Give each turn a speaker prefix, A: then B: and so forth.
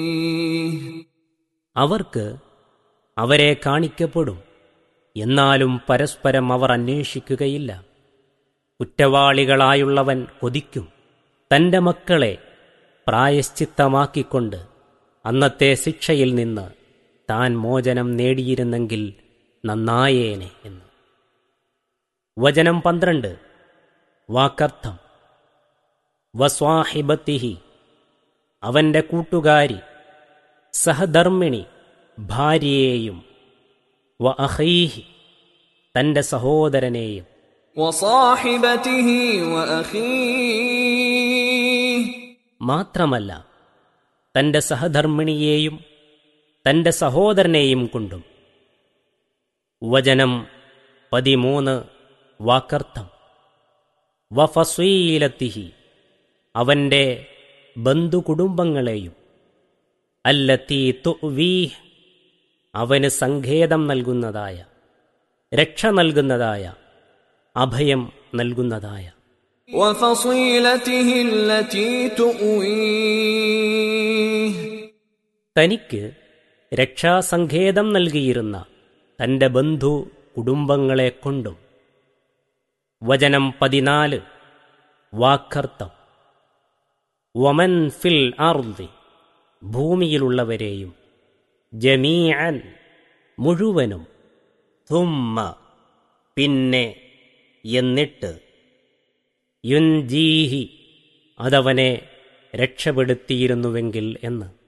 A: അവർക്ക് അവരെ കാണിക്കപ്പെടും എന്നാലും പരസ്പരം അവർ അന്വേഷിക്കുകയില്ല കുറ്റവാളികളായുള്ളവൻ കൊതിക്കും തന്റെ മക്കളെ പ്രായശ്ചിത്തമാക്കിക്കൊണ്ട് അന്നത്തെ ശിക്ഷയിൽ നിന്ന് താൻ മോചനം നേടിയിരുന്നെങ്കിൽ നന്നായേനെ എന്ന് വചനം പന്ത്രണ്ട് വാക്കർത്ഥം വസ്വാഹിബത്തിഹി അവന്റെ കൂട്ടുകാരി സഹധർമ്മിണി ഭാര്യയെയും വ അഹൈഹി തന്റെ സഹോദരനെയും
B: وصاحبته وأخيه
A: മാത്രമല്ല തന്റെ സഹധർമ്മിണിയെയും തന്റെ സഹോദരനെയും കൊണ്ടും വചനം പതിമൂന്ന് വാക്കർത്ഥം വഫസീലത്തിഹി അവന്റെ ബന്ധുകുടുംബങ്ങളെയും അല്ലത്തീ തുവീഹ് അവന് സങ്കേതം നൽകുന്നതായ രക്ഷ നൽകുന്നതായ അഭയം നൽകുന്നതായ
B: وفصيلته التي تؤويه
A: തനിക്ക് രക്ഷാസങ്കേതം നൽകിയിരുന്ന തന്റെ ബന്ധു കുടുംബങ്ങളെ കൊണ്ടും വചനം പതിനാല് വാക്കർത്ഥം വമൻ ഫിൽ അർദി ഭൂമിയിലുള്ളവരെയും ജമീഅൻ മുഴുവനും തുമ്മ പിന്നെ എന്നിട്ട് യുൻജീഹി അതവനെ രക്ഷപ്പെടുത്തിയിരുന്നുവെങ്കിൽ എന്ന്